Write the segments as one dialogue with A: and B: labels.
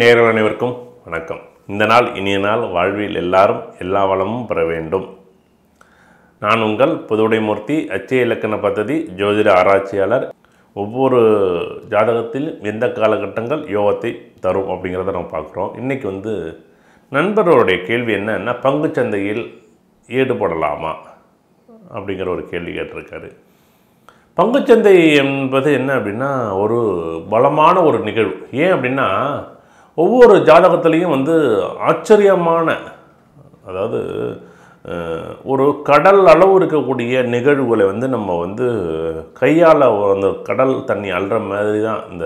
A: நேயர்கள் அனைவருக்கும் வணக்கம் இந்த நாள் இனிய நாள் வாழ்வில் எல்லாரும் எல்லா வளமும் பெற வேண்டும் நான் உங்கள் புதுவுடைமூர்த்தி அச்சய இலக்கண பദ്ധதி ஜோதிட ஆராய்ச்சியாளர் ஒவ்வொரு ஜாதகத்தில் எந்த காலகட்டங்கள் யோகத்தை தரும் அப்படிங்கிறத நம்ம பார்க்குறோம் இன்றைக்கி வந்து நண்பர்களுடைய கேள்வி என்னன்னா பங்குச் சந்தையில் ஈடுபடலாமா அப்படிங்கிற ஒரு கேள்வி கேட்டிருக்காரு பங்குச்சந்தை என்பது என்ன அப்படின்னா ஒரு பலமான ஒரு நிகழ்வு ஏன் அப்படின்னா ஒவ்வொரு ஜாதகத்துலேயும் வந்து ஆச்சரியமான அதாவது அஹ், ஒரு கடல் அளவு இருக்கக்கூடிய நிகழ்வுகளை வந்து நம்ம வந்து கையால் அந்த கடல் தண்ணி அள்ளுற மாதிரி தான் இந்த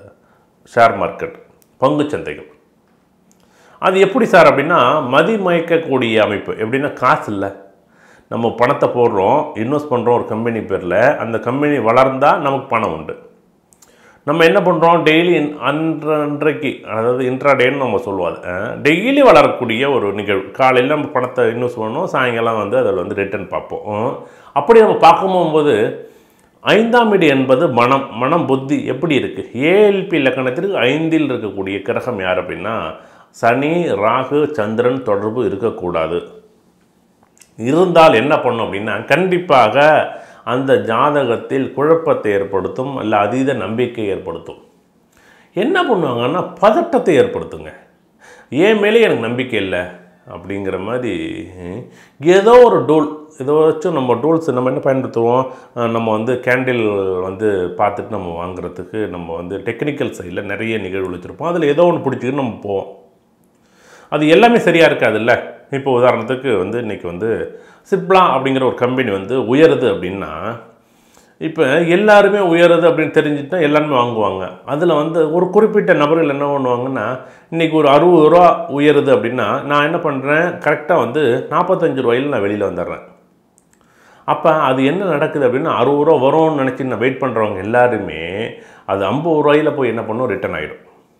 A: ஷேர் மார்க்கெட் பங்குச்சந்தைகள் அது எப்படி சார் அப்படின்னா மதிமயக்கக்கூடிய அமைப்பு எப்படின்னா காசு இல்லை நம்ம பணத்தை போடுறோம் இன்வெஸ்ட் பண்ணுறோம் ஒரு கம்பெனி பேரில் அந்த கம்பெனி வளர்ந்தால் நமக்கு பணம் உண்டு நம்ம என்ன பண்ணுறோம் டெய்லி அன்றன்றைக்கு அதாவது இன்ட்ராடேன்னு நம்ம சொல்லுவாது டெய்லி வளரக்கூடிய ஒரு நிகழ்வு காலையில் நம்ம பணத்தை இன்வெஸ்ட் பண்ணோம் சாயங்காலம் வந்து அதில் வந்து ரிட்டர்ன் பார்ப்போம் அஹ், அப்படி நம்ம பார்க்கும் போகும்போது ஐந்தாம் வீடு என்பது மனம் மனம் புத்தி எப்படி இருக்குது ஏஎல்பி இலக்கணத்திற்கு ஐந்தில் இருக்கக்கூடிய கிரகம் யார் அப்படின்னா சனி ராகு சந்திரன் தொடர்பு இருக்கக்கூடாது இருந்தால் என்ன பண்ணும் அப்படின்னா கண்டிப்பாக அந்த ஜாதகத்தில் குழப்பத்தை ஏற்படுத்தும் அல்ல அதீத நம்பிக்கை ஏற்படுத்தும் என்ன பண்ணுவாங்கன்னா பதட்டத்தை ஏற்படுத்துங்க ஏன் மேலே எனக்கு நம்பிக்கை இல்லை அப்படிங்கிற மாதிரி ஏதோ ஒரு டூல் ஏதாச்சும் நம்ம டூல்ஸ் நம்ம என்ன பயன்படுத்துவோம் அஹ் நம்ம வந்து கேண்டில் வந்து பார்த்துட்டு நம்ம வாங்குறதுக்கு நம்ம வந்து டெக்னிக்கல் சைடில் நிறைய நிகழ்வு வச்சுருப்போம் அதில் ஏதோ ஒன்று பிடிச்சிக்கிட்டு நம்ம போவோம் அது எல்லாமே சரியாக இருக்காதுல்ல இப்போ உதாரணத்துக்கு வந்து இன்றைக்கி வந்து சிப்லா அப்படிங்கிற ஒரு கம்பெனி வந்து உயருது அப்படின்னா இப்போ எல்லாருமே உயருது அப்படின்னு தெரிஞ்சுட்டா எல்லாருமே வாங்குவாங்க அதில் வந்து ஒரு குறிப்பிட்ட நபர்கள் என்ன பண்ணுவாங்கன்னா இன்றைக்கி ஒரு அறுபது ரூபா உயருது அப்படின்னா நான் என்ன பண்ணுறேன் கரெக்டாக வந்து நாற்பத்தஞ்சு ரூபாயில் நான் வெளியில் வந்துடுறேன் அப்போ அது என்ன நடக்குது அப்படின்னா அறுபது ரூபா வரும்னு நினச்சி நான் வெயிட் பண்ணுறவங்க எல்லாருமே அது ஐம்பது ரூபாயில் போய் என்ன பண்ணும் ரிட்டர்ன் ஆகிடும்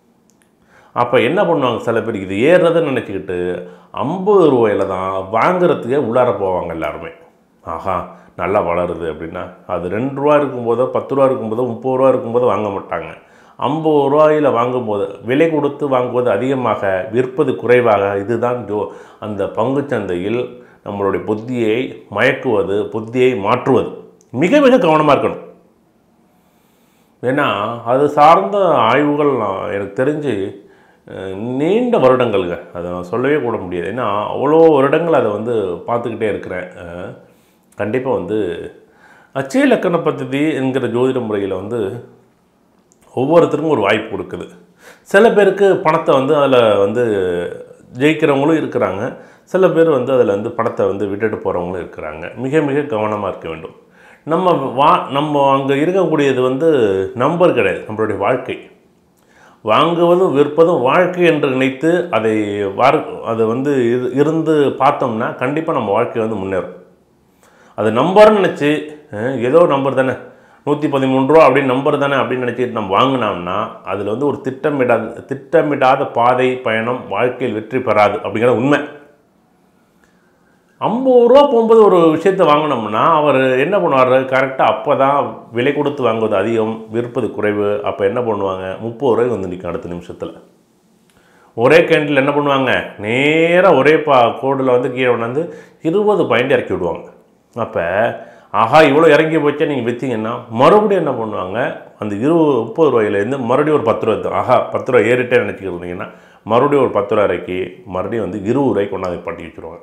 A: அப்போ என்ன பண்ணுவாங்க சில பேர் இது ஏறுறதுன்னு நினச்சிக்கிட்டு ஐம்பது ரூபாயில தான் வாங்குறதுக்கே உள்ளார போவாங்க எல்லாருமே ஆஹா நல்லா வளருது அப்படின்னா அது ரெண்டு ரூபா இருக்கும்போதோ பத்து ரூபா இருக்கும்போதோ முப்பது ரூபா இருக்கும்போதோ வாங்க மாட்டாங்க ஐம்பது ரூபாயில் வாங்கும்போது விலை கொடுத்து வாங்குவது அதிகமாக விற்பது குறைவாக இதுதான் ஜோ அந்த பங்குச்சந்தையில் நம்மளுடைய புத்தியை மயக்குவது புத்தியை மாற்றுவது மிக மிக கவனமாக இருக்கணும் ஏன்னா அது சார்ந்த ஆய்வுகள் நான் எனக்கு தெரிஞ்சு அஹ், நீண்ட வருடங்கள்ங்க அதை நான் சொல்லவே கூட முடியாது ஏன்னா அவ்வளோ வருடங்கள் அதை வந்து பார்த்துக்கிட்டே இருக்கிறேன் கண்டிப்பாக வந்து அச்சய இலக்கண பദ്ധதி என்கிற ஜோதிட முறையில் வந்து ஒவ்வொருத்தருக்கும் ஒரு வாய்ப்பு கொடுக்குது சில பேருக்கு பணத்தை வந்து அதில் வந்து ஜெயிக்கிறவங்களும் இருக்கிறாங்க சில பேர் வந்து அதில் வந்து பணத்தை வந்து விட்டுட்டு போகிறவங்களும் இருக்கிறாங்க மிக மிக கவனமாக இருக்க வேண்டும் நம்ம வா நம்ம அங்கே இருக்கக்கூடியது வந்து நம்பர் கிடையாது நம்மளுடைய வாழ்க்கை வாங்குவதும் விற்பதும் வாழ்க்கை என்று நினைத்து அதை வார் அதை வந்து இரு- இருந்து பார்த்தோம்னா கண்டிப்பாக நம்ம வாழ்க்கை வந்து முன்னேறும் அது நம்பர்னு நினச்சி ஏதோ நம்பர் தானே நூற்றி பதிமூணு ரூபா அப்படின்னு நம்பர் தானே அப்படின்னு நினச்சிட்டு நம்ம வாங்கினோம்னா அதில் வந்து ஒரு திட்டமிடாத திட்டமிடாத பாதை பயணம் வாழ்க்கையில் வெற்றி பெறாது அப்படிங்கிற உண்மை ஐம்பது ரூபா போகும்போது ஒரு விஷயத்தை வாங்கினோம்னா அவர் என்ன பண்ணுவார் கரெக்டாக அப்போ தான் விலை கொடுத்து வாங்குவது அதிகம் விற்பது குறைவு அப்போ என்ன பண்ணுவாங்க முப்பது ரூபாய்க்கு வந்து நிற்கும் அடுத்த நிமிஷத்தில் ஒரே கேண்டில் என்ன பண்ணுவாங்க நேராக ஒரே பா கோடில் வந்து கீழே கொண்டாந்து இருபது பாயிண்ட் இறக்கி விடுவாங்க அப்போ ஆஹா இவ்வளோ இறங்கி போச்சே நீங்கள் விற்றீங்கன்னா மறுபடியும் என்ன பண்ணுவாங்க அந்த இருபது முப்பது ரூபாயிலேருந்து மறுபடியும் ஒரு பத்து ரூபா எடுத்து- ஆஹா பத்து ரூபா ஏறிட்டே நினச்சிக்கிட்டு இருந்தீங்கன்னா மறுபடியும் ஒரு பத்து ரூபா இறக்கி மறுபடியும் வந்து இருபது ரூபாய்க்கு கொண்டாந்து பட்டி வச்சுருவாங்க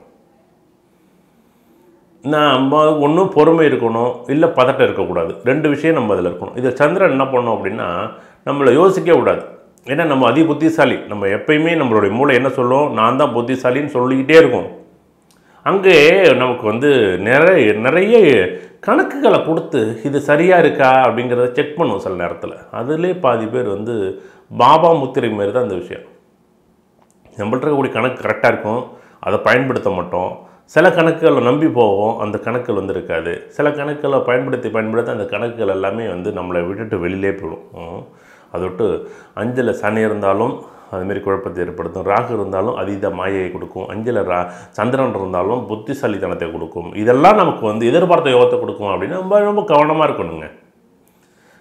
A: நம்ம ஒன்றும் பொறுமை இருக்கணும் இல்லை பதட்டம் இருக்கக்கூடாது ரெண்டு விஷயம் நம்ம அதில் இருக்கணும் இதை சந்திரன் என்ன பண்ணோம் அப்படின்னா நம்மளை யோசிக்க கூடாது ஏன்னா நம்ம அதி புத்திசாலி நம்ம எப்பயுமே நம்மளுடைய மூளை என்ன சொல்லும் நான் தான் புத்திசாலின்னு சொல்லிக்கிட்டே இருக்கும் அங்கே நமக்கு வந்து நிறைய நிறைய கணக்குகளை கொடுத்து இது சரியாக இருக்கா அப்படிங்கிறத செக் பண்ணுவோம் சில நேரத்தில் அதிலே பாதி பேர் வந்து பாபா முத்திரை மாரி தான் அந்த விஷயம் நம்மள்ட்ட இருக்கக்கூடிய கணக்கு கரெக்டாக இருக்கும் அதை பயன்படுத்த மாட்டோம் சில கணக்குகளை நம்பி போவோம் அந்த கணக்குகள் வந்து இருக்காது சில கணக்குகளை பயன்படுத்தி பயன்படுத்தி அந்த கணக்குகள் எல்லாமே வந்து நம்மளை விட்டுட்டு வெளியிலே போயிடும் ம். அதை விட்டு அஞ்சில் சனி இருந்தாலும் அதுமாரி குழப்பத்தை ஏற்படுத்தும் ராகு இருந்தாலும் அதீத மாயையை கொடுக்கும் அஞ்சில் ரா சந்திரன் இருந்தாலும் புத்திசாலித்தனத்தை கொடுக்கும் இதெல்லாம் நமக்கு வந்து எதிர்பார்த்த யோகத்தை கொடுக்கும் அப்படின்னா ரொம்ப ரொம்ப கவனமாக இருக்கணுங்க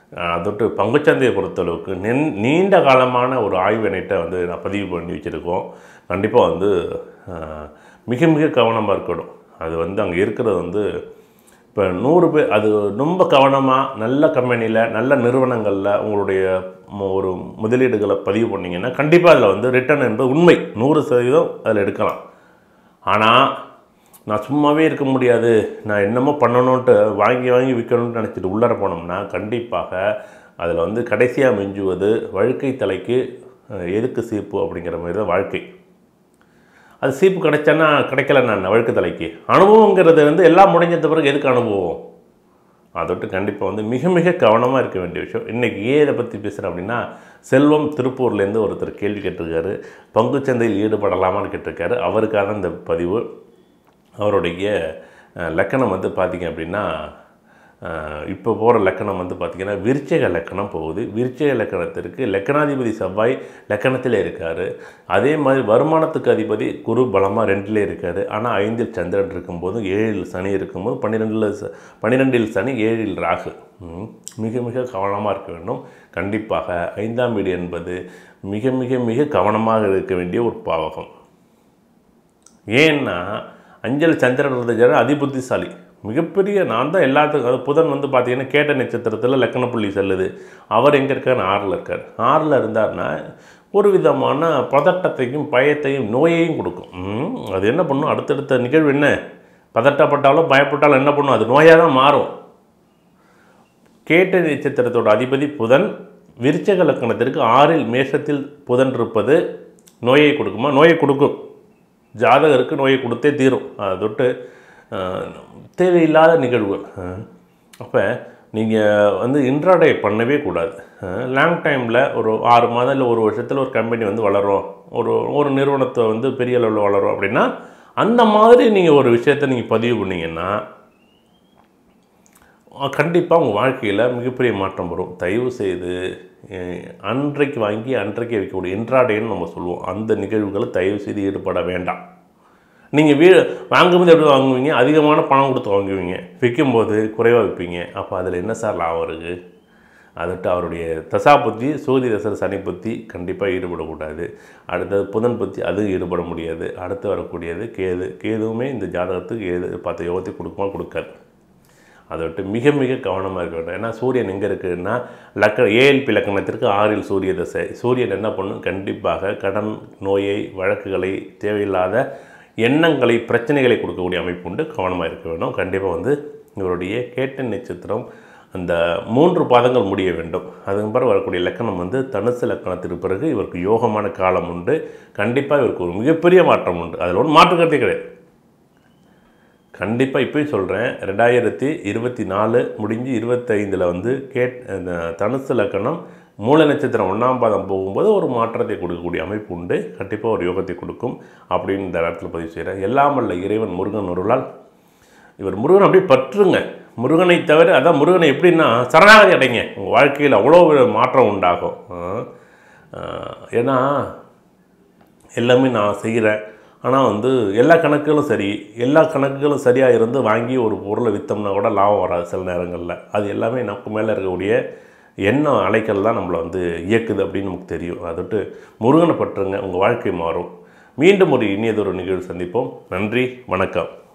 A: அஹ், அதொட்டு பங்குச்சந்தையை பொறுத்தளவுக்கு நென் நீண்ட காலமான ஒரு ஆய்வினைட்ட வந்து நான் பதிவு பண்ணி வச்சுருக்கோம் கண்டிப்பாக வந்து அஹ், மிக மிக கவனமாக இருக்கணும் அது வந்து அங்கே இருக்கிறது வந்து இப்போ நூறு பேர் அது ரொம்ப கவனமாக நல்ல கம்பெனியில் நல்ல நிறுவனங்களில் உங்களுடைய மு- ஒரு முதலீடுகளை பதிவு பண்ணீங்கன்னா கண்டிப்பாக அதில் வந்து ரிட்டர்ன் என்பது உண்மை நூறு சதவீதம் அதில் எடுக்கலாம் ஆனால் நான் சும்மாவே இருக்க முடியாது நான் என்னமோ பண்ணணுன்ட்டு வாங்கி வாங்கி விற்கணும்னு நினச்சிட்டு உள்ளார போனோம்னா கண்டிப்பாக அதில் வந்து கடைசியாக மிஞ்சுவது வழுக்கை தலைக்கு அஹ், எதுக்கு சீப்பு அப்படிங்கிற மாதிரி தான் வாழ்க்கை அது சீப்பு கிடைச்சானா கிடைக்கல நான் வழுக்கு தலைக்கு அனுபவங்கிறது வந்து எல்லாம் முடிஞ்சது பிறகு எதுக்கு அனுபவம் அதொட்டு கண்டிப்பாக வந்து மிக மிக கவனமாக இருக்க வேண்டிய விஷயம் இன்றைக்கி ஏன் இதை பற்றி பேசுகிறேன் அப்படின்னா செல்வம் திருப்பூர்லேருந்து ஒருத்தர் கேள்வி கேட்டிருக்காரு பங்குச்சந்தையில் ஈடுபடலாமான்னு கேட்டிருக்காரு அவருக்காக இந்த பதிவு அவருடைய அஹ், லக்கணம் வந்து பார்த்திங்க அப்படின்னா அஹ், இப்போ போகிற லக்கணம் வந்து பார்த்திங்கன்னா விருச்சக லக்கணம் போகுது விருச்சக லக்கணத்திற்கு லக்கணாதிபதி செவ்வாய் லக்கணத்தில் இருக்கார் அதே மாதிரி வருமானத்துக்கு அதிபதி குரு பலமாக ரெண்டிலே இருக்கார் ஆனால் ஐந்தில் சந்திரன் இருக்கும்போது ஏழில் சனி இருக்கும்போது பன்னிரெண்டில் ச பன்னிரெண்டில் சனி ஏழில் ராகு ம், மிக மிக கவனமாக இருக்க வேண்டும் கண்டிப்பாக ஐந்தாம் வீடு என்பது மிக மிக மிக கவனமாக இருக்க வேண்டிய ஒரு பாவகம் ஏன்னா அஞ்சல் சந்திரன் இருந்த அதிபுத்திசாலி மிகப்பெரிய நான் தான் எல்லாத்துக்கும் அது புதன் வந்து பார்த்தீங்கன்னா கேட்ட நட்சத்திரத்தில் லக்கண புள்ளி செல்லுது அவர் எங்கே இருக்கார் ஆறில் இருக்கார் ஆறில் இருந்தார்னா ஒரு விதமான பதட்டத்தையும் பயத்தையும் நோயையும் கொடுக்கும் ம், அது என்ன பண்ணும் அடுத்தடுத்த நிகழ்வு என்ன பதட்டப்பட்டாலும் பயப்பட்டாலும் என்ன பண்ணும் அது நோயாக தான் மாறும் கேட்ட நட்சத்திரத்தோட அதிபதி புதன் விருச்சக லக்கணத்திற்கு ஆறில் மேஷத்தில் புதன் இருப்பது நோயை கொடுக்குமா நோயை கொடுக்கும் ஜாதகருக்கு நோயை கொடுத்தே தீரும் அதை தொட்டு அஹ், தேவையில்லாத நிகழ்வுகள் அப்போ நீங்கள் வந்து இன்ட்ராடே பண்ணவே கூடாது லாங் டைமில் ஒரு ஆறு மாதம் இல்லை ஒரு வருஷத்தில் ஒரு கம்பெனி வந்து வளரும் ஒரு ஒரு நிறுவனத்தை வந்து பெரிய அளவில் வளரும் அப்படின்னா அந்த மாதிரி நீங்கள் ஒரு விஷயத்தை நீங்கள் பதிவு பண்ணீங்கன்னா கண்டிப்பாக உங்கள் வாழ்க்கையில் மிகப்பெரிய மாற்றம் வரும் தயவு செய்து அஹ், அன்றைக்கு வாங்கி அன்றைக்கு வைக்கக்கூடிய இன்ட்ராடேன்னு நம்ம சொல்லுவோம் அந்த நிகழ்வுகளை தயவு செய்து ஈடுபட வேண்டாம் நீங்கள் வீடு வாங்கும்போது எப்படி வாங்குவீங்க அதிகமான பணம் கொடுத்து வாங்குவீங்க விற்கும்போது குறைவாக விற்பீங்க அப்போ அதில் என்ன சார் லாபம் இருக்குது அதட்டு அவருடைய தசா புத்தி சூரிய தசர் சனி புத்தி கண்டிப்பாக ஈடுபடக்கூடாது அடுத்தது புதன் புத்தி அதுவும் ஈடுபட முடியாது அடுத்து வரக்கூடியது கேது கேதுவுமே இந்த ஜாதகத்துக்கு ஏது பார்த்த யோகத்தை கொடுக்குமா கொடுக்காது அதை விட்டு மிக மிக கவனமாக இருக்க வேண்டும் ஏன்னா சூரியன் எங்கே இருக்குதுன்னா லக்க ஏஎல்பி லக்கணத்திற்கு ஆறில் சூரிய தசை சூரியன் என்ன பண்ணும் கண்டிப்பாக கடன் நோயை வழக்குகளை தேவையில்லாத எண்ணங்களை பிரச்சனைகளை கொடுக்கக்கூடிய அமைப்பு உண்டு கவனமாக இருக்க வேண்டும் கண்டிப்பாக வந்து இவருடைய கேட்ட நட்சத்திரம் அந்த மூன்று பாதங்கள் முடிய வேண்டும் அதுக்கு பிறகு வரக்கூடிய லக்கணம் வந்து தனுசு லக்கணத்திற்கு பிறகு இவருக்கு யோகமான காலம் உண்டு கண்டிப்பாக இவருக்கு ஒரு மிகப்பெரிய மாற்றம் உண்டு அதில் ஒன்றும் மாற்றுக்கிறதே கிடையாது கண்டிப்பாக இப்போயும் சொல்கிறேன் ரெண்டாயிரத்தி இருபத்தி நாலு முடிஞ்சு இருபத்தைந்தில் வந்து கேட் இந்த தனுசு லக்கணம் மூல நட்சத்திரம் ஒன்றாம் பாதம் போகும்போது ஒரு மாற்றத்தை கொடுக்கக்கூடிய அமைப்பு உண்டு கண்டிப்பாக ஒரு யோகத்தை கொடுக்கும் அப்படின்னு இந்த இடத்துல பதிவு செய்கிறேன் எல்லாம் வல்ல இறைவன் முருகன் ஒருளால் இவர் முருகன் அப்படியே பற்றுங்க முருகனை தவிர அதான் முருகனை எப்படின்னா சரணாகதி அடைங்க உங்கள் வாழ்க்கையில் அவ்வளோ ஒரு மாற்றம் உண்டாகும் ஆ, ஆ, ஏன்னா எல்லாமே நான் செய்கிறேன் ஆனால் வந்து எல்லா கணக்குகளும் சரி எல்லா கணக்குகளும் சரியாக இருந்து வாங்கி ஒரு பொருளை விற்றோம்னா கூட லாபம் வராது சில நேரங்களில் அது எல்லாமே நமக்கு மேலே இருக்கக்கூடிய எண்ணம் அலைக்கல் தான் நம்மளை வந்து இயக்குது அப்படின்னு நமக்கு தெரியும் அதோட்டு முருகனை பற்றுங்க உங்கள் வாழ்க்கை மாறும் மீண்டும் ஒரு இனியதொரு நிகழ்வு சந்திப்போம் நன்றி வணக்கம்